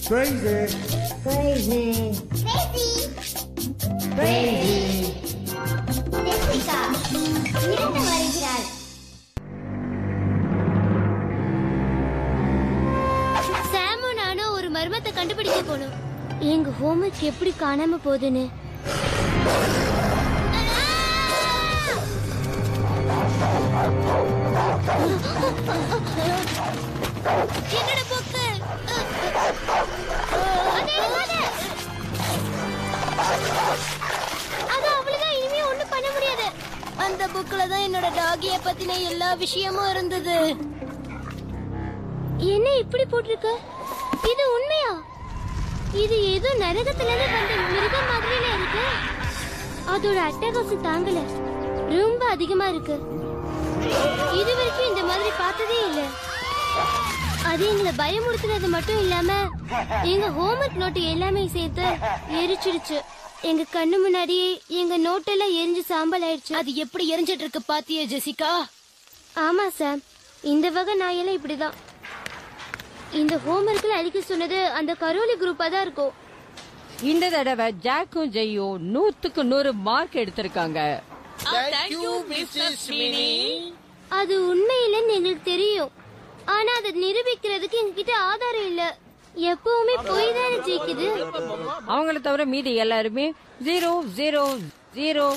Crazy. Crazy. Crazy. Jessica இறந்து வருகிறாள் சாமும் நானும் ஒரு மர்மத்தை கண்டுபிடிக்க போனோம் எங்க ஹோம்ஒர்க் எப்படி காணாம போகுதுன்னு என்னோட புக்கு அது அவ்வளவுதான் இனிமே ஒண்ணும் பண்ண முடியாது அந்த புக்ல தான் என்னோட டாகிய பத்தின எல்லா விஷயமும் இருந்தது என்ன இப்படி போட்டிருக்க இது உண்மையா இது ஏதோ நரகத்துல இருந்து வந்த மிருகம் மாதிரில இருக்கு அதோட அட்டகாசம் தாங்கல ரொம்ப அதிகமா இருக்கு இது வரைக்கும் இந்த மாதிரி பார்த்ததே இல்ல அது எங்களை பயமுறுத்துறது மட்டும் இல்லாம எங்க ஹோம்ஒர்க் நோட்டு எல்லாமே சேர்த்து எரிச்சிடுச்சு எங்க கண்ணு முன்னாடியே எங்க நோட்டெல்லாம் எரிஞ்சு சாம்பல் ஆயிடுச்சு அது எப்படி எரிஞ்சிட்டு இருக்கு பாத்தியா ஜெசிகா ஆமா சாம் இந்த வகை நாயெல்லாம் இப்படிதான் இந்த ஹோம்ஒர்க்ல அழிக்க சொன்னது அந்த கரோலி குரூப்பா தான் இருக்கும் இந்த தடவை ஜாக்கும் ஜெய்யும் நூத்துக்கு நூறு மார்க் எடுத்திருக்காங்க அது உண்மை இல்லைன்னு எங்களுக்கு தெரியும் ஆனா அதை நிரூபிக்கிறதுக்கு எங்ககிட்ட ஆதாரம் இல்ல எப்பவுமே பொய் தானே ஜெயிக்குது அவங்கள தவிர மீதி எல்லாருமே ஜீரோ ஜீரோ ஜீரோ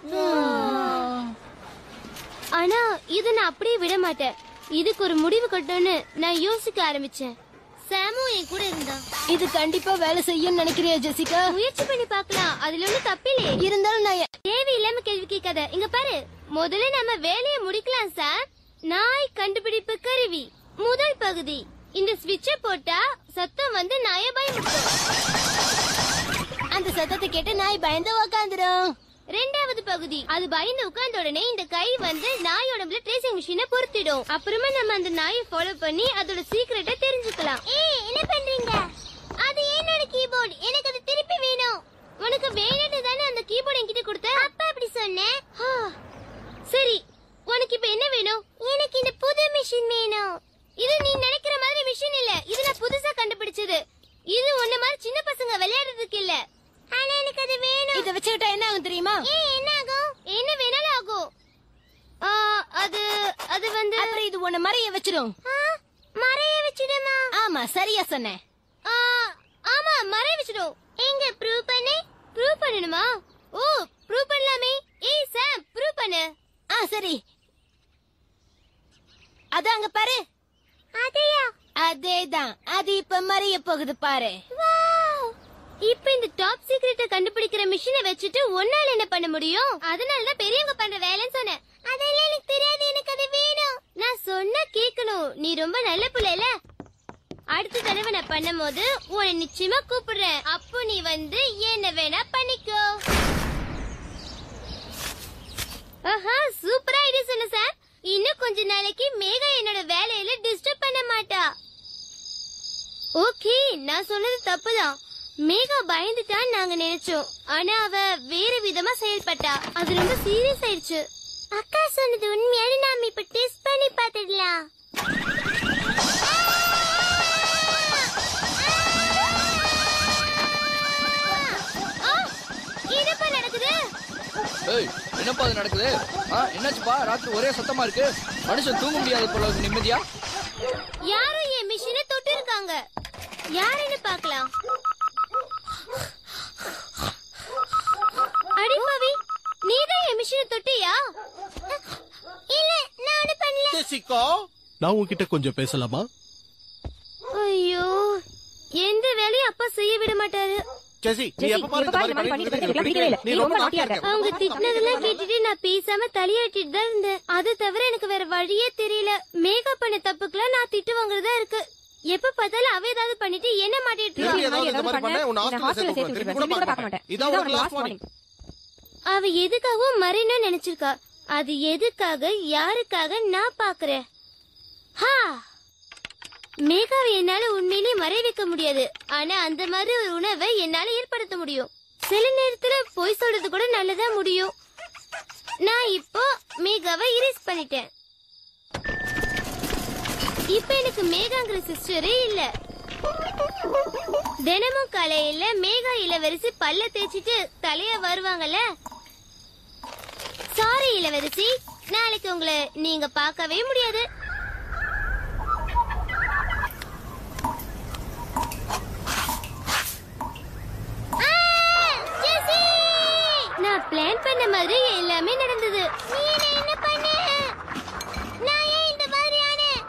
ஆனா இத நான் அப்படியே விட மாட்டேன் இதுக்கு ஒரு முடிவு கட்டணும்னு நான் யோசிக்க ஆரம்பிச்சேன் சாமும் என் கூட இருந்தான் இது கண்டிப்பா வேலை செய்யும் நினைக்கிறியா ஜெசிகா முயற்சி பண்ணி பார்க்கலாம் அதுல ஒண்ணும் தப்பில்லையே இருந்தாலும் நான் எ- தேவையில்லாம கேள்வி கேட்காத இங்க பாரு முதல்ல நம்ம வேலையை முடிக்கலாம் சார் நாய் கண்டுபிடிப்பு கருவி முதல் பகுதி இந்த ஸ்விட்ச போட்டா சத்தம் வந்து நாய பயமுறுத்தும் அந்த சத்தத்தை கேட்டு நாய் பயந்து உக்காந்துரும் ரெண்டாவது பகுதி அது பயந்து உட்கார்ந்த உடனே இந்த கை வந்து நாய் உடம்புல ட்ரேசிங் மிஷினை பொருத்திடும் அப்புறமா நம்ம அந்த நாயை ஃபாலோ பண்ணி அதோட சீக்கிரட்டை தெரிஞ்சுக்கலாம் ஏய் என்ன பண்றீங்க அது என்னோட கீபோர்டு எனக்கு அது திருப்பி வேணும் உனக்கு வேணும்னு தானே அந்த கீபோர்டு என்கிட்ட கொடுத்த அப்பா அப்படி சொன்னேன் சரி உனக்கு இப்ப என்ன வேணும் எனக்கு இந்த புது மிஷின் வேணும் இது நீ நினைக்கிற மாதிரி மிஷின் இல்ல இது நான் புதுசா கண்டுபிடிச்சது இது உன்ன மாதிரி சின்ன பசங்க விளையாடுறதுக்கு இல்ல ஆனா எனக்கு அது வேணும் இத வச்சுக்கிட்டா என்ன ஆகும் தெரியுமா ஏய், என்ன ஆகும் என்ன வேணாலும் ஆகும் ஆ, அது அது வந்து அப்புறம் இது உன்ன மறைய வச்சிரும் ஆ, மறைய வச்சிடுமா ஆமா சரியா சொன்னேன் ஆ, ஆமா மறைய வச்சிடும் எங்க ப்ரூவ் பண்ணு ப்ரூவ் பண்ணணுமா ஓ ப்ரூவ் பண்ணலாமே ஏய் சாம் ப்ரூவ் பண்ணு ஆ சரி அது அங்க பாரு அதையா அதேதான் அது இப்ப மறைய போகுது பாரு வாவ் இப்ப இந்த டாப் சீக்ரெட்ட கண்டுபிடிக்கிற மிஷினை வச்சுட்டு ஒன்னால என்ன பண்ண முடியும் அதனால தான் பெரியவங்க பண்ற வேலைன்னு சொன்னேன் அதெல்லாம் எனக்கு தெரியாது எனக்கு அது வேணும் நான் சொன்னா கேட்கணும் நீ ரொம்ப நல்ல புள்ளைல அடுத்த தடவை நான் பண்ணும்போது உன்னை நிச்சயமா கூப்பிடுறேன் அப்போ நீ வந்து என்ன வேணா பண்ணிக்கோ ஆஹா சூப்பரா ஐடியா சொன்ன சார் இன்னும் கொஞ்ச நாளைக்கு மேகா என்னோட வேலையில டிஸ்டர்ப் பண்ண மாட்டா ஓகே நான் சொன்னது தப்புதான் மேகா பயந்துட்டான்னு நாங்க நினைச்சோம் ஆனா அவ வேற விதமா செயல்பட்டா அது ரொம்ப சீரியஸ் ஆயிடுச்சு அக்கா சொன்னது உண்மையான நாம இப்ப டெஸ்ட் பண்ணி பார்த்துடலாம் ஆ, என்னப்பா நடக்குது ஏய் என்னப்பா அது நடக்குது ஆ என்னாச்சுப்பா ராத்திரி ஒரே சத்தமா இருக்கு மனுஷன் தூங்க முடியாது போல இருக்கு நிம்மதியா யாரும் என் மிஷினை தொட்டு இருக்காங்க யாருன்னு பார்க்கலாம் அடிப்பாவி நீதான் என் மிஷினை தொட்டியா இல்ல நானு பண்ணல ஜெசிகா நான் உன்கிட்ட கொஞ்சம் பேசலாமா ஐயோ எந்த வேலையும் அப்பா செய்ய விட மாட்டாரு ஜெசி நீ எப்ப பாரு இந்த மாதிரி பண்ணிட்டு இருக்க, எனக்கு பிடிக்கவே இல்ல. நீ ரொம்ப நாட்டியா இருக்க அவங்க திட்டினதெல்லாம் கேட்டுட்டு நான் பேசாம தலையாட்டிட்டு தான் இருந்தேன் அது தவிர எனக்கு வேற வழியே தெரியல மேக்கப் பண்ண தப்புக்கெல்லாம் நான் திட்டு வாங்குறதா இருக்கு எப்ப பார்த்தாலும் அவ ஏதாவது பண்ணிட்டு என்ன மாட்டிட்டு இருக்கா திருப்பி ஏதாவது இந்த மாதிரி பண்ண உன்னை ஹாஸ்டல்ல சேர்த்து விடுறேன். திருப்பி கூட பார்க்க மாட்டேன் இதான் உனக்கு லாஸ்ட் வார்னிங் அவ எதுக்காகவும் மறையணும்னு நினைச்சிருக்கா அது எதுக்காக யாருக்காக நான் பாக்குறேன் ஹா மேகாவை என்னால உண்மையிலேயே மறைய வைக்க முடியாது ஆனா அந்த மாதிரி ஒரு உணவை என்னால ஏற்படுத்த முடியும் சில நேரத்துல பொய் சொல்றது கூட நல்லதா முடியும் நான் இப்போ மேகாவை இரேஸ் பண்ணிட்டேன் இப்ப எனக்கு மேகாங்கிற சிஸ்டரே இல்ல தினமும் காலையில மேகா இளவரசி பல்ல தேய்ச்சிட்டு தலைய வருவாங்கல்ல சாரி இளவரசி நாளைக்கு உங்களை நீங்க பார்க்கவே முடியாது ஆ, ஜெசி! நான் பிளான் பண்ண மாதிரி எல்லாமே நடந்தது நீ என்ன என்ன பண்ண நான் ஏன் இந்த மாதிரி ஆனேன்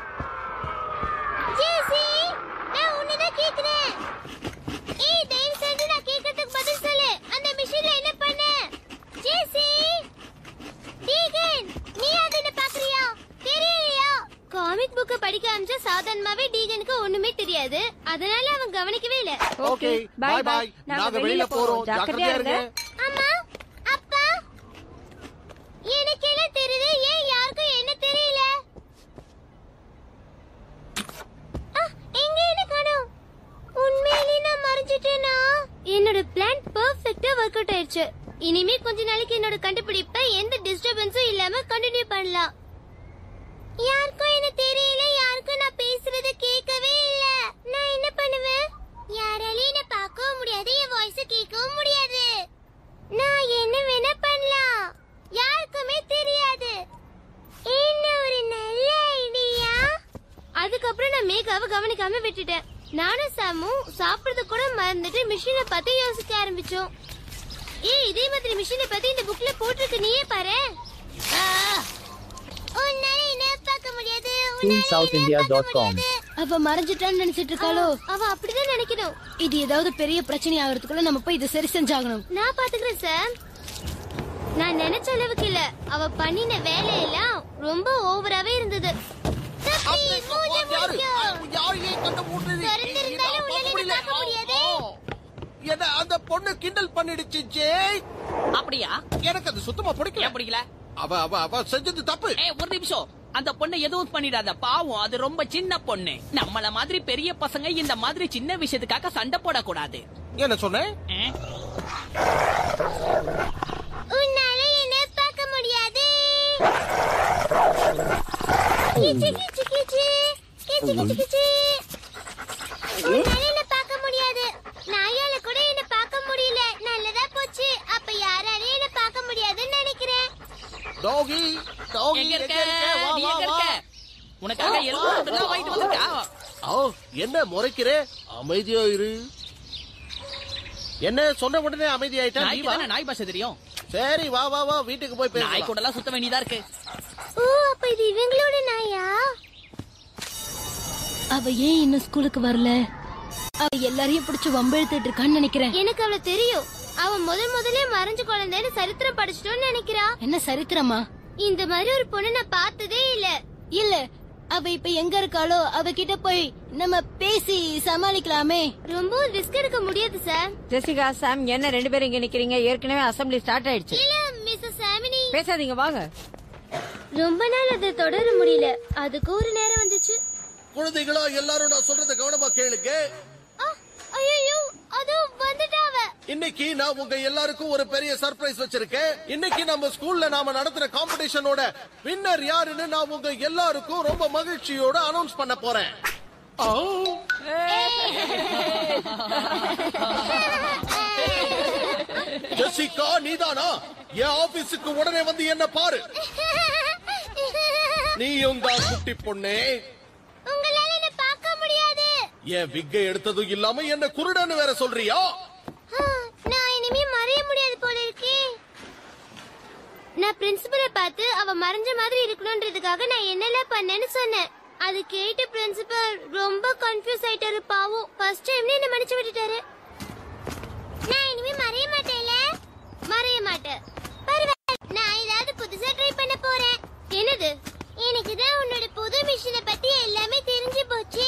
ஜேசி நான் உன்னதான் கேக்குறேன் ஏய் தயவு செஞ்சு நான் கேக்குறதுக்கு பதில் சொல்லு அந்த மிஷின்ல என்ன பண்ண ஜேசி டீகன் நீ அது என்ன பாக்குறியா தெரியலையா காமிக் புக்க படிக்க ஆரம்பிச்சா சாதாரணமாவே டீகனுக்கு ஒண்ணுமே தெரியாது அதனால அவன் கவனிக்கவே இல்ல ஓகே பாய் பாய் நாங்க வெளியில போறோம் ஜாக்கிரதையா இருங்க அம்மா அப்பா எனக்கு என்ன தெரியுது ஏன் யாருக்கும் என்ன தெரியல ஆ, எங்க என்ன காணோம் உண்மையிலே நான் மறைஞ்சிட்டேனா என்னோட பிளான் பெர்ஃபெக்ட்டா ஒர்க் அவுட் ஆயிடுச்சு இனிமே கொஞ்ச நாளைக்கு என்னோட கண்டுபிடிப்பை எந்த டிஸ்டர்பன்ஸும் இல்லாம கண்டினியூ பண்ணலாம் யாருக்கும் என்ன தெரியல யாருக்கும் நான் பேசுறது கேட்கவே இல்ல நான் என்ன பண்ணுவேன் யாராலையும் என்ன பார்க்கவும் முடியாது என் வாய்ஸ் கேட்கவும் முடியாது நான் என்ன வேணா பண்ணலாம் யாருக்குமே தெரியாது என்ன ஒரு நல்ல ஐடியா அதுக்கப்புறம் நான் மேகாவை கவனிக்காம விட்டுட்டேன் நானும் சாமும் சாப்பிடுறது கூட மறந்துட்டு மிஷினை பார்த்து யோசிக்க ஆரம்பிச்சோம் ஏய் இதே மாதிரி மிஷினை பத்தி இந்த புக்ல போட்டிருக்கு நீயே பாரு உன்னால என்ன பார்க்க முடியாது TeamSouthIndia.com. அவ மறைஞ்சிட்டான்னு நினைச்சிட்டு இருக்காளோ அவ அப்படிதான் நினைக்கணும் இது ஏதாவது பெரிய பிரச்சனை ஆகிறதுக்குள்ள நம்ம போய் இதை சரி செஞ்சாகணும் நான் பாத்துக்கிறேன் சார் நான் நினைச்ச அளவுக்கு இல்ல அவ பண்ணின வேலையெல்லாம் ரொம்ப ஓவராவே இருந்தது தப்பி, மூஞ்ச முடிக்கும். திறந்திருந்தாலும் உன்னால என்ன பார்க்க முடியாது. என்ன அந்த பொண்ணு கிண்டல் பண்ணிடுச்சு ஜெய் அப்படியா எனக்கு அது சுத்தமா பிடிக்கல ஏன் பிடிக்கல அவ அவ அவ செஞ்சது தப்பு ஏய் ஒரு நிமிஷம் அந்த பொண்ணை எதுவும் பண்ணிடாத பாவம் அது ரொம்ப சின்ன பொண்ணு நம்மள மாதிரி பெரிய பசங்க இந்த மாதிரி சின்ன விஷயத்துக்காக சண்டை போடக்கூடாது என்ன சொன்னேன் ஆ? உன்னால என்ன பார்க்க முடியாது கிச்சு, கிச்சு, கிச்சு. கிச்சு, கிச்சு, கிச்சு. உன்னால என்ன பார்க்க முடியாது நாயால கூட என்ன பார்க்க முடியல நல்லதா போச்சு அப்ப யாராலையும் என்ன பார்க்க முடியாதுன்னு நினைக்கிறேன் டாகி டாகி எங்க இருக்க வா நீ வா எங்க வா இருக்க உனக்காக எல்லாம் மட்டும்தான் வாங்கிட்டு வந்திருக்கா ஓ என்ன முறைக்கிறே அமைதியா இரு என்ன சொன்ன உடனே அமைதியாயிட்டா நீ நாய்க்கு வா தானே நாய் பாஷை தெரியும் சரி வா வா வா வீட்டுக்கு போய் நாய் பேசலாம் கூட எல்லாம் சுத்த வேண்டியதா இருக்கு ஓ அப்ப இது இவங்களோட நாயா அவ ஏன் இன்னும் ஸ்கூலுக்கு வரல அவ எல்லாரையும் பிடிச்சு வம்பெழுத்துட்டு இருக்கான்னு நினைக்கிறேன் எனக்கு அவள தெரியும் அவ முதல் முதல்ல மறைஞ்ச குழந்தைன்னு சரித்திரம் படிச்சிட்டோன்னு நினைக்கிறா என்ன சரித்திரமா இந்த மாதிரி ஒரு பொண்ணு நான் பார்த்ததே இல்ல இல்ல அவ இப்ப எங்க இருக்காளோ அவகிட்ட போய் நம்ம பேசி சமாளிக்கலாமே ரொம்ப ரிஸ்க் எடுக்க முடியாது சார் ஜெசிகா சாம் என்ன ரெண்டு பேரும் இங்க நிக்கிறீங்க ஏற்கனவே அசெம்பிளி ஸ்டார்ட் ஆயிடுச்சு இல்ல மிஸ்ஸஸ் சாமினி பேசாதீங்க வாங்க ரொம்ப நாள் அதை தொடர முடியல அதுக்கு ஒரு நேரம் வந்துச்சு குழந்தைகளா எல்லாரும் நான் சொல்றத கவனமா கேளுங்க ஐயோ அதோ வந்துட்டாவ இன்னைக்கு நான் உங்க எல்லாருக்கும் ஒரு பெரிய சர்ப்ரைஸ் வச்சிருக்கேன் இன்னைக்கு நம்ம ஸ்கூல்ல நாம நடத்துற காம்படிஷனோட வின்னர் யாருன்னு நான் உங்க எல்லாருக்கும் ரொம்ப மகிழ்ச்சியோட அனௌன்ஸ் பண்ண போறேன் ஆ. ஜெசிகா நீதானா என் ஆபீஸுக்கு உடனே வந்து என்ன பாரு நீயும் தான் குட்டி பொண்ணே உங்களால என்ன பார்க்க முடியாது என் விக்கை எடுத்ததும் இல்லாம என்ன குருடன்னு வேற சொல்றியா ஆ, நான் இனிமே மறைய முடியாது போல இருக்கே நான் பிரின்சிபலை பார்த்து அவ மறைஞ்ச மாதிரி இருக்கணும்ன்றதுக்காக நான் என்னெல்லாம் பண்ணேன்னு சொன்னேன் அது கேட்டு பிரின்சிபல் ரொம்ப கன்ஃபியூஸ் ஆயிட்டாரு பாவம் ஃபர்ஸ்ட் டைம் என்ன மன்னிச்சு விட்டுட்டாரு நான் இனிமே மறைய மாட்டேன்ல மறைய மாட்டேன் பரவாயில்ல நான் ஏதாவது புதுசா ட்ரை பண்ண போறேன் என்னது எனக்கு தான் உன்னோட புது மிஷினை பத்தி எல்லாமே தெரிஞ்சு போச்சே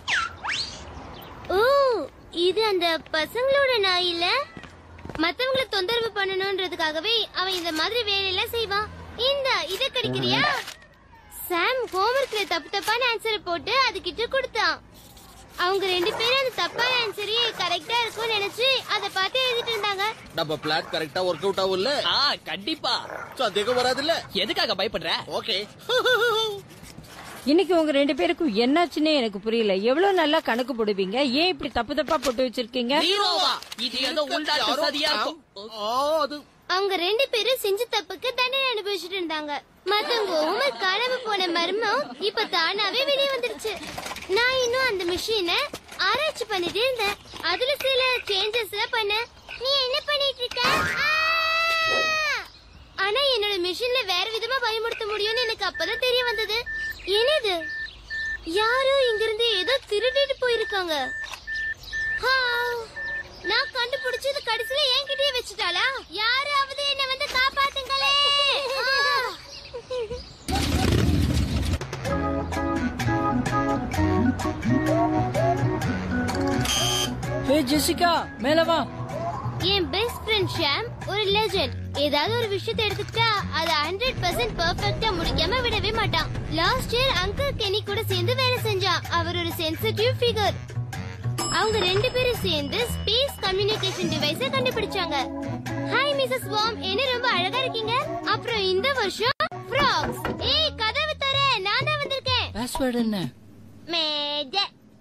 ஓ இது அந்த பசங்களோட நாய் இல்ல மத்தவங்கள தொந்தரவு பண்ணணும்ன்றதுக்காகவே அவன் இந்த மாதிரி வேலையெல்லாம் செய்வான் இந்த இத கிடைக்கிறியா சாம் ஹோம்ஒர்க்ல தப்பு தப்பான ஆன்சரை போட்டு அது கிட்ட கொடுத்தான் அவங்க ரெண்டு பேரும் அந்த தப்பான ஆன்சரே கரெக்டா இருக்கும்னு நினைச்சு அதை பார்த்து எழுதிட்டு இருந்தாங்க நம்ம பிளான் கரெக்டா ஒர்க் அவுட் ஆகும்ல ஆ கண்டிப்பா சந்தேகம் வராதுல்ல எதுக்காக பயப்படுற ஓகே இன்னைக்கு உங்க ரெண்டு பேருக்கும் என்னாச்சுன்னே எனக்கு புரியல எவ்வளவு நல்லா கணக்கு போடுவீங்க ஏன் இப்படி தப்பு தப்பா போட்டு வச்சிருக்கீங்க ஜீரோவா இது ஏதோ உள்நாட்டு யாரோ- சதியா இருக்கும் ஆ, அது அவங்க ரெண்டு பேரும் செஞ்ச தப்புக்கு தண்டனை அனுபவிச்சுட்டு இருந்தாங்க மத்தவங்க ஹோம்ஒர்க் காணாம போன மர்மம் இப்ப தானாவே வெளியே வந்துருச்சு நான் இன்னும் அந்த மிஷினை ஆராய்ச்சி பண்ணிட்டு இருந்தேன் அதுல சில சேஞ்சஸ் பண்ண நீ என்ன பண்ணிட்டு இருக்க ஆ! ஆனா என்னோட மிஷின்ல வேற விதமா பயன்படுத்த முடியும்னு எனக்கு அப்பதான் தெரிய வந்தது என்னது யாரோ இங்கிருந்து ஏதோ திருடிட்டு போயிருக்காங்க ஹா! நான் கண்டுபிடிச்சது கடைசியில என்கிட்டயே வச்சுட்டாளா யாராவது என்ன வந்து காப்பாத்துங்களே ஹே ஜெசிகா மேல வா என் பெஸ்ட் ஃப்ரெண்ட் ஷாம் ஒரு லெஜெண்ட் ஏதாவது ஒரு விஷயத்தை எடுத்துக்கிட்டா அதை ஹண்ட்ரட் பர்சன்ட் பெர்ஃபெக்டா முடிக்காம விடவே மாட்டான் லாஸ்ட் இயர் அங்கிள் கெனி கூட சேர்ந்து வேலை செஞ்சான் அவர் ஒரு சென்சிட்டிவ் ஃபிகர் அவங்க ரெண்டு பேரும் சேர்ந்து ஸ்பேஸ் கம்யூனிகேஷன் டிவைஸ கண்டுபிடிச்சாங்க ஹாய் மிஸ்ஸஸ் வாம் என்ன ரொம்ப அழகா இருக்கீங்க அப்புறம் இந்த வருஷம் ஃப்ராக்ஸ் ஏய் கதவு தர நான் தான் வந்திருக்கேன் பாஸ்வேர்டு என்ன மேஜ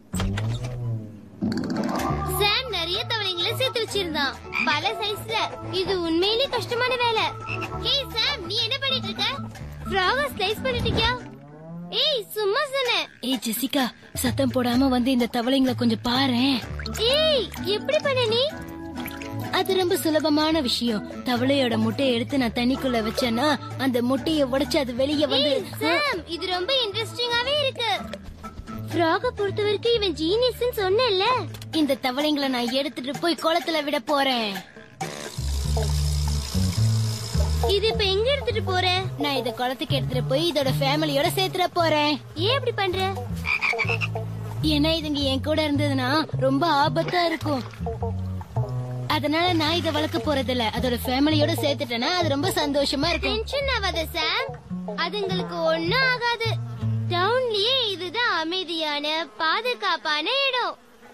சாம் நிறைய தவளைங்களை சேர்த்து வச்சிருந்தான் பல சைஸ்ல இது உண்மையிலே கஷ்டமான வேலை ஏய் சாம் நீ என்ன பண்ணிட்டு இருக்க ஃப்ராக ஸ்லைஸ் பண்ணிட்டியா ஏய் சும்மா சொன்னேன் ஏய் ஜெசிகா சத்தம் போடாம வந்து இந்த தவளைங்களை கொஞ்சம் பாரேன் ஏய் எப்படி பண்ண நீ அது ரொம்ப சுலபமான விஷயம் தவளையோட முட்டையை எடுத்து நான் தண்ணிக்குள்ள வச்சேன்னா அந்த முட்டையை உடைச்சு அது வெளியே வந்து ஏய் சாம் இது ரொம்ப இன்ட்ரெஸ்டிங்காவே இருக்கு ஃப்ராக பொறுத்த வரைக்கும் இவன் ஜீனியஸ்னு சொன்னேன்ல இந்த தவளைங்களை நான் எடுத்துட்டு போய் குளத்துல விட போறேன் இது இப்ப எங்க எடுத்துட்டு போற நான் இத குளத்துக்கு எடுத்துட்டு போய் இதோட ஃபேமிலியோட சேர்த்துட போறேன் ஏன் அப்படி பண்ற ஏன்னா இதுங்க என் கூட இருந்ததுன்னா ரொம்ப ஆபத்தா இருக்கும் அதனால நான் இத வளர்க்க போறது இல்ல அதோட ஃபேமிலியோட சேர்த்துட்டேன்னா அது ரொம்ப சந்தோஷமா இருக்கும் டென்ஷன் ஆகாத சாம் அதுங்களுக்கு ஒண்ணும் ஆகாது டவுன்லயே இதுதான் அமைதியான பாதுகாப்பான இடம்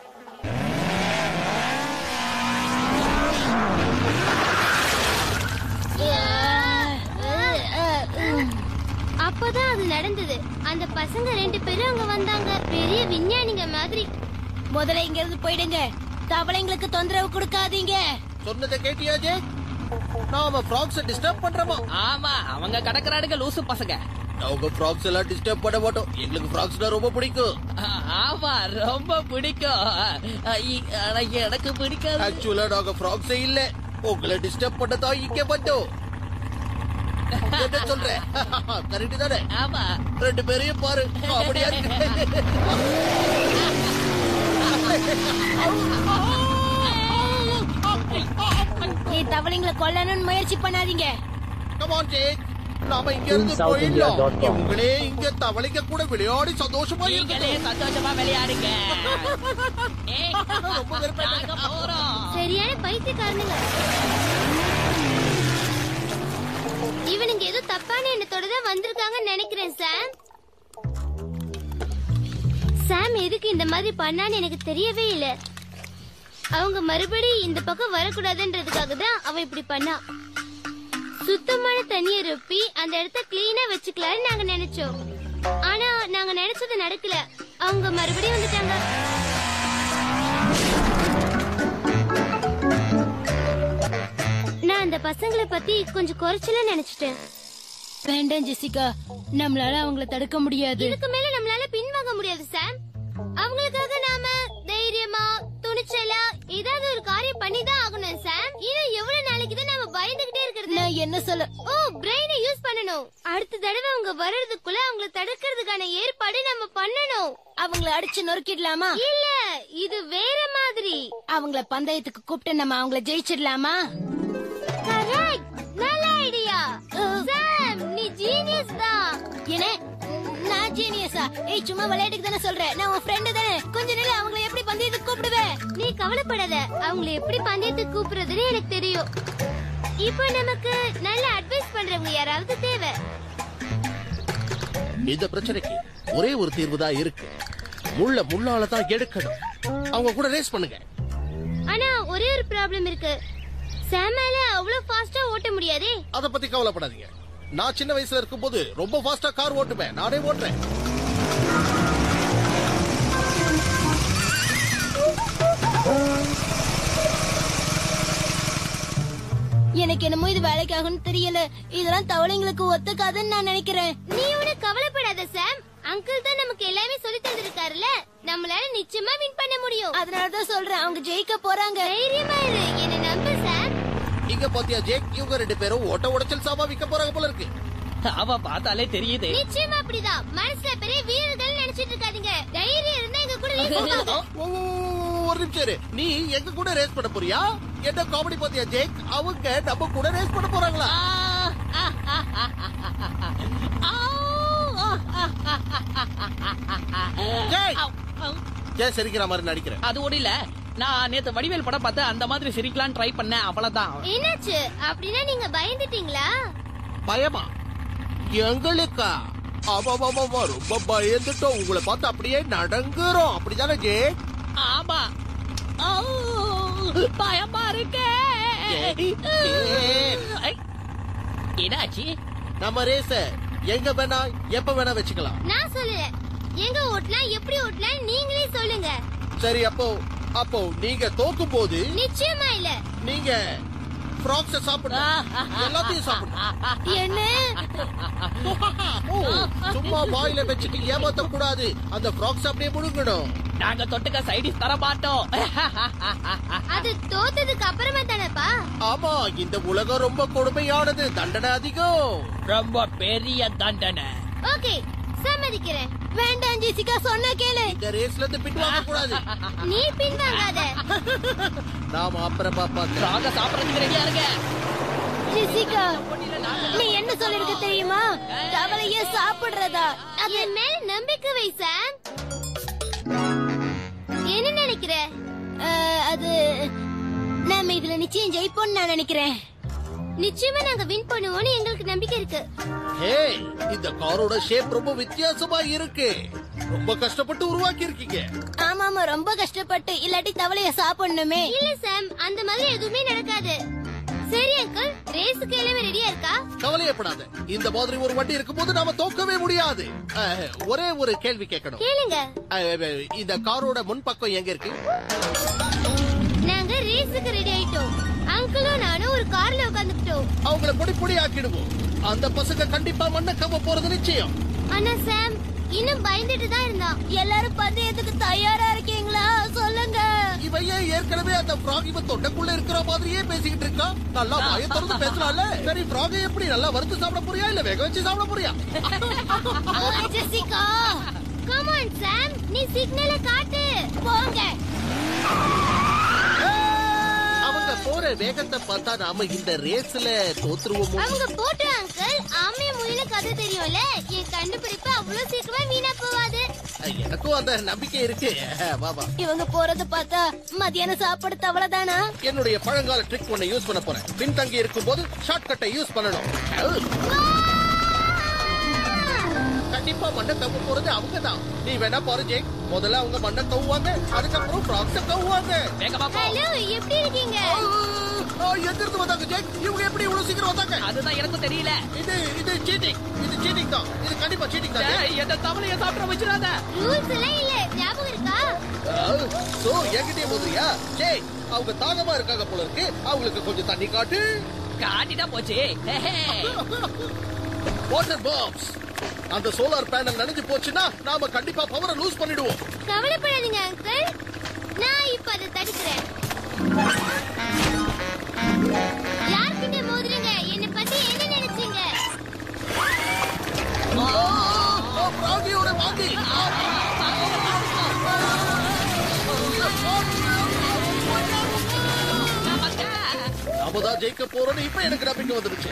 அப்பதான் அது நடந்தது அந்த பசங்க ரெண்டு பேரும் அங்க வந்தாங்க பெரிய விஞ்ஞானிங்க மாதிரி முதல்ல இங்க இருந்து போயிடுங்க தவளைங்களுக்கு தொந்தரவு கொடுக்காதீங்க சொன்னதை கேட்டியா ஜே நாம ஃப்ராக்ஸ டிஸ்டர்ப் பண்றோமா ஆமா அவங்க கடக்குறாடுங்க லூசு பசங்க அவங்க ஃப்ராக்ஸ் எல்லாம் டிஸ்டர்ப் பண்ண மாட்டோம் எங்களுக்கு ஃப்ராக்ஸ்னா ரொம்ப பிடிக்கும் ஆ, ஆமா ரொம்ப பிடிக்கும் ஆ, இ- ஆனா எனக்கு பிடிக்காது ஆக்சுவலா நாங்க ஃப்ராக்ஸே இல்ல உங்களை டிஸ்டர்ப் பண்ணதான் இங்க வந்தோம் என்ன சொல்றேன் கரெக்ட் தானே ஆமா ரெண்டு பேரையும் பாரு அப்படியா இருக்கு ஏய் தவளைங்களை கொல்லணும்னு முயற்சி பண்ணாதீங்க Come on, Jake. நாம இங்க இருந்து போயிடலாம் SouthIndia.com. உங்களே இங்க தவளைங்க கூட விளையாடி சந்தோஷமா நீங்களே இருக்கணும் சந்தோஷமா விளையாடுங்க ஏய், ரொம்ப வெறுப்பேன். நாங்க போறோம் சரியான பைத்தியக்காரனுங்க இவனுங்க ஏதோ தப்பான எண்ணத்தோட தான் வந்திருக்காங்கன்னு நினைக்கிறேன் சாம் சாம் எதுக்கு இந்த மாதிரி பண்ணான்னு எனக்கு தெரியவே இல்ல அவங்க மறுபடியும் இந்த பக்கம் வரக்கூடாதுன்றதுக்காக தான் அவன் இப்படி பண்ணா சுத்தமான தண்ணியை ரொப்பி அந்த இடத்த கிளீனா வச்சுக்கலாம்னு நாங்க நினைச்சோம் ஆனா நாங்க நினைச்சது நடக்கல அவங்க மறுபடியும் வந்துட்டாங்க நான் அந்த பசங்களை பத்தி கொஞ்சம் குறைச்சல நினைச்சிட்டேன் வேண்டாம் ஜெசிகா நம்மளால அவங்கள தடுக்க முடியாது இதுக்கு மேல நம்மளால பின்வாங்க முடியாது சாம் அவங்களுக்காக நாம தைரியமா துணிச்சலா ஏதாவது ஒரு காரியம் பண்ணி தான் ஆகணும் சாம் இன்னும் எவ்வளவு நாளைக்கு தான் நாம பயந்துகிட்டே இருக்கிறது நான் என்ன சொல்ல ஓ பிரெயினை யூஸ் பண்ணணும் அடுத்த தடவை அவங்க வர்றதுக்குள்ள அவங்கள தடுக்கிறதுக்கான ஏற்பாடு நம்ம பண்ணணும் அவங்கள அடிச்சு நொறுக்கிடலாமா இல்ல இது வேற மாதிரி அவங்கள பந்தயத்துக்கு கூப்பிட்டு நம்ம அவங்கள ஜெயிச்சிடலாமா கரெக்ட் நல்ல ஐடியா சாம் நீ ஜீனியஸ் தான் என்ன நான் ஜீனியஸா ஏய் சும்மா விளையாட்டுக்கு தானே சொல்றேன் நான் உன் ஃப்ரெண்டு தானே கொஞ்ச நேரம் அவங்கள எப்படி பந்தயத்துக்கு கூப்பிடுவேன் நீ கவலைப்படாத அவங்கள எப்படி பந்தயத்துக்கு கூப்பிடுறதுன்னு எனக்கு தெரியும் இப்போ நமக்கு நல்ல அட்வைஸ் பண்றவங்க யாராவது தேவை இந்த பிரச்சனைக்கு ஒரே ஒரு தீர்வு தான் இருக்கு முள்ள முள்ளால தான் எடுக்கணும் அவங்க கூட ரேஸ் பண்ணுங்க ஆனா ஒரே ஒரு ப்ராப்ளம் இருக்கு சாமால அவ்வளவு ஃபாஸ்டா ஓட்ட முடியாதே அத பத்தி கவலைப்படாதீங்க நான் சின்ன வயசுல இருக்கும்போது ரொம்ப ஃபாஸ்டா கார் ஓட்டுவேன் நானே ஓட்டுறேன் எனக்கு என்னமோ இது வேலைக்கு ஆகும்னு தெரியல இதெல்லாம் தவளைங்களுக்கு ஒத்துக்காதுன்னு நான் நினைக்கிறேன் நீ ஒண்ணு கவலைப்படாத சாம் அங்கிள் தான் நமக்கு எல்லாமே சொல்லி தந்திருக்காருல நம்மளால நிச்சயமா வின் பண்ண முடியும் அதனாலதான் சொல்றேன் அவங்க ஜெயிக்க போறாங்க தைரியமா இரு என்ன நம்பு சாம் இங்க பாத்தியா ஜேக் இவங்க ரெண்டு பேரும் ஓட்ட உடைச்சல் சாமா விற்க போறாங்க போல இருக்கு அவ பார்த்தாலே தெரியுது நிச்சயமா அப்படிதான் மனசுல பெரிய வீரர்கள் நினைச்சிட்டு இருக்காதீங்க தைரியம் இருந்தா எங்க கூட race போங்க. ஓ, ஓ, ஓ, ஒரு நிமிஷம் இரு. நீ எங்க கூட ரேஸ் பண்ண போறியா என்ன காமெடி பாத்தியா ஜேக் அவங்க நம்ம கூட ரேஸ் பண்ண போறாங்களா ஜேய் ஜெய் சிரிக்கிற மாதிரி நடிக்கிறேன் அது ஒண்ணு இல்ல நான் நேத்து வடிவேல் படம் பார்த்து அந்த மாதிரி சிரிக்கலாம் ட்ரை பண்ணேன் அவ்வளவுதான் என்னாச்சு அப்படின்னா நீங்க பயந்துட்டீங்களா பயமா எங்களுக்கா ஆமா ஆமா ஆமா ரொம்ப பயந்துட்டோம் உங்களை பார்த்து அப்படியே நடங்குறோம் அப்படிதானே ஜேக் ஆமா ஆ, பயமா இருக்கே ஐ, என்னாச்சு நம்ம ரேஸ எங்க வேணா எப்ப வேணா வச்சுக்கலாம் நான் சொல்லல எங்க ஓட்டலாம் எப்படி ஓட்டலாம் நீங்களே சொல்லுங்க சரி அப்போ அப்போ நீங்க தோக்கும் போது நிச்சயமா இல்ல நீங்க ஃப்ராக்ஸ சாப்பிடணும் எல்லாத்தையும் சாப்பிடணும் என்ன ஓ, சும்மா வாயில வச்சுட்டு ஏமாத்த கூடாது அந்த ஃப்ராக்ஸ் அப்படியே முழுங்கணும் நாங்க தொட்டுக்க சைடிஸ் தர மாட்டோம் அது தோத்ததுக்கு அப்புறமா தானேப்பா ஆமா இந்த உலகம் ரொம்ப கொடுமையானது தண்டனை அதிகம் ரொம்ப பெரிய தண்டனை ஓகே சம்மதிக்கிறேன் வேண்டாம் ஜெசிகா சொன்னா கேளு இந்த ரேஸ்ல இருந்து பின்வாங்க கூடாது நீ பின்வாங்காத நாம அப்புறமா பார்க்கலாம் ராக சாப்பிடறதுக்கு ரெடியா இருங்க ஜெசிகா நீ என்ன சொல்லிருக்க தெரியுமா தவளைய சாப்பிடுறதா என் மேல நம்பிக்கை வை சாம் என்ன நினைக்கிற அஹ், அது நாம இதுல நிச்சயம் ஜெயிப்போம்னு நான் நினைக்கிறேன் நிச்சயமா நாங்க வின் பண்ணுவோம்னு எங்களுக்கு நம்பிக்கை இருக்கு ஹே இந்த காரோட ஷேப் ரொம்ப வித்தியாசமா இருக்கு ரொம்ப கஷ்டப்பட்டு உருவாக்கி இருக்கீங்க ஆமா ஆமா ரொம்ப கஷ்டப்பட்டு இல்லாட்டி தவளைய சாப்பிடணுமே இல்ல சாம் அந்த மாதிரி எதுவுமே நடக்காது சரி அங்கிள் ரேஸுக்கு எல்லாமே ரெடியா இருக்கா கவலையப்படாத இந்த மாதிரி ஒரு வண்டி இருக்கும்போது நாம தோக்கவே முடியாது அஹ், ஒரே ஒரு கேள்வி கேட்கணும் கேளுங்க அஹ், இந்த காரோட முன்பக்கம் எங்க இருக்கு நாங்க ரேஸுக்கு ரெடி ஆயிட்டோம் அங்கிளும் நானும் ஒரு கார்ல உட்காந்துக்கிட்டோம் அவங்கள பொடி பொடி ஆக்கிடுவோம் அந்த பசங்க கண்டிப்பா மண்ணை கவ போறது நிச்சயம் ஆனா சாம் இன்னும் பயந்துட்டு தான் இருந்தான் எல்லாரும் பந்தயத்துக்கு தயாரா இருக்கீங்களா சொல்லுங்க இவன் ஏன் ஏற்கனவே அந்த ஃப்ராக் இவன் தொண்டைக்குள்ள இருக்கிற மாதிரியே பேசிக்கிட்டு இருக்கா நல்லா வாய திறந்து பேசலாம்ல சரி ஃப்ராக் எப்படி நல்லா வறுத்து சாப்பிட போறியா இல்ல வேக வச்சு சாப்பிட போறியா ஆ, ஜெசிகா கம் ஆன் சாம் நீ சிக்னலை காட்டு போங்க அவங்க போற வேகத்தை பார்த்தா நாம இந்த ரேஸ்ல தோத்துருவோமோ அவங்க போட்டு அங்கிள் ஆமைய முயல கதை தெரியும்ல என் கண்டுபிடிப்பு அவ்வளவு சீக்கிரமா வீணா போவாது எனக்கும் அந்த நம்பிக்கை இருக்கு வா வா இவங்க போறத பார்த்தா மத்தியானம் சாப்பாடு தவளைதானா என்னுடைய பழங்கால ட்ரிக் ஒண்ணு யூஸ் பண்ண போறேன் பின்தங்கி இருக்கும் போது ஷார்ட் கட்டை யூஸ் பண்ணணும் கண்டிப்பா மண்ணை கவ போறது அவங்க தான் நீ வேணா பாரு ஜெய் முதல்ல அவங்க மண்ணை கவுவாங்க அதுக்கப்புறம் ஃப்ராக்ஸ கவுவாங்க வேகமா போ ஹலோ எப்படி இருக்கீங்க எங்கிருந்து வந்தாங்க ஜெய் இவங்க எப்படி இவ்வளவு சீக்கிரம் வந்தாங்க அதுதான் எனக்கும் தெரியல இது இது சீட்டிங் இது சீட்டிங் தான் இது கண்டிப்பா சீட்டிங் தான் ஜெய். ஏய், எந்த தவளைய சாப்பிட வச்சிடாத ரூல்ஸ் எல்லாம் இல்ல ஞாபகம் இருக்கா சோ என்கிட்டயே போதுறியா ஜெய் அவங்க தாகமா இருக்காங்க போல இருக்கு அவங்களுக்கு கொஞ்சம் தண்ணி காட்டு காட்டிட்டா போச்சு ஹே, ஹே. வாட்டர் பாம்ஸ் அந்த சோலார் பேனல் நனைஞ்சு போச்சுன்னா நாம கண்டிப்பா பவரை லூஸ் பண்ணிடுவோம் கவலைப்படாதீங்க அங்கிள் நான் இப்ப அதை தடுக்கிறேன் யார்கிட்ட மோதுறீங்க என்ன பத்தி என்ன நினைச்சீங்க பிராகியோட வாந்தி நாம தான் ஜெயிக்க போறோம்னு இப்ப எனக்கு நம்பிக்கை வந்துருச்சு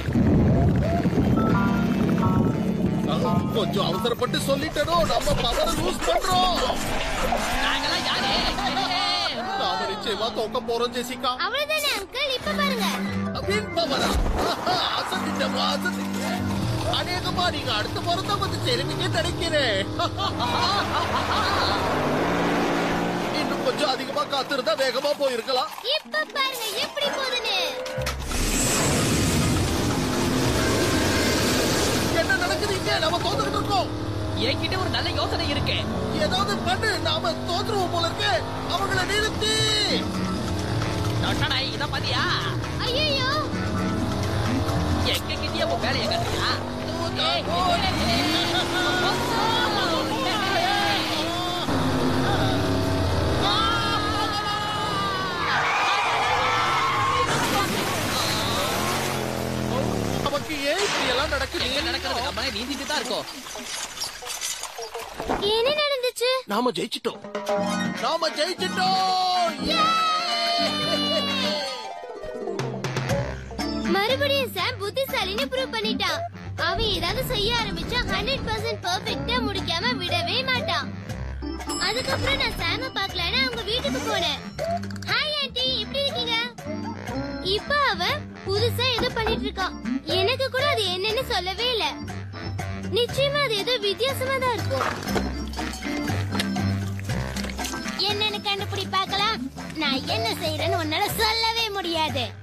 அஹ், கொஞ்சம் அவசரப்பட்டு சொல்லிட்டனோ நம்ம பவரை லூஸ் பண்றோம் நாங்கெல்லாம் யாரு ஹே, ஹே. நாம நிச்சயமா தோக்க போறோம் ஜெசிகா அவ்வளவுதானே அங்கிள் இப்ப பாருங்க வின் பவரா அசத்திட்டமா அசத்திட்ட அநேகமா நீங்க அடுத்த முறை வந்து தெரிவிக்க நினைக்கிறேன் இன்னும் கொஞ்சம் அதிகமா காத்திருந்தா வேகமா போயிருக்கலாம் இப்ப பாருங்க எப்படி போகுதுன்னு என்ன நடக்குது இங்க நாம தோத்துக்கிட்டு இருக்கோம் என்கிட்ட ஒரு நல்ல யோசனை இருக்கு ஏதாவது பண்ணு நாம தோத்துருவோம் போல இருக்கு அவங்கள நிறுத்தி நொட்டடை, இத பாத்தியா ஐயோ எங்க கிட்டயே உன் வேலையை கட்டுறா நமக்கு ஏன் இப்படி எல்லாம் நடக்குது எங்க நடக்கிறது நம்ம நீந்திட்டு தான் இருக்கோம் என்ன நடந்துச்சு நாம ஜெயிச்சிட்டோம் நாம ஜெயிச்சிட்டோம் மறுபடியும் சாம் புத்திசாலின்னு ப்ரூவ் பண்ணிட்டான் அவன் ஏதாவது செய்ய ஆரம்பிச்சா ஹண்ட்ரட் பர்சன்ட் பர்ஃபெக்டா முடிக்காம விடவே மாட்டான் அதுக்கப்புறம் நான் சாம பார்க்கலன்னு அவங்க வீட்டுக்கு போனேன் ஹாய் ஆண்டி எப்படி இருக்கீங்க இப்ப அவன் புதுசா ஏதோ பண்ணிட்டு இருக்கான் எனக்கு கூட அது என்னன்னு சொல்லவே இல்ல நிச்சயமா அது ஏதோ வித்தியாசமா தான் இருக்கும் என்னன்னு கண்டுபிடி பார்க்கலாம் நான் என்ன செய்யறேன்னு உன்னால சொல்லவே முடியாது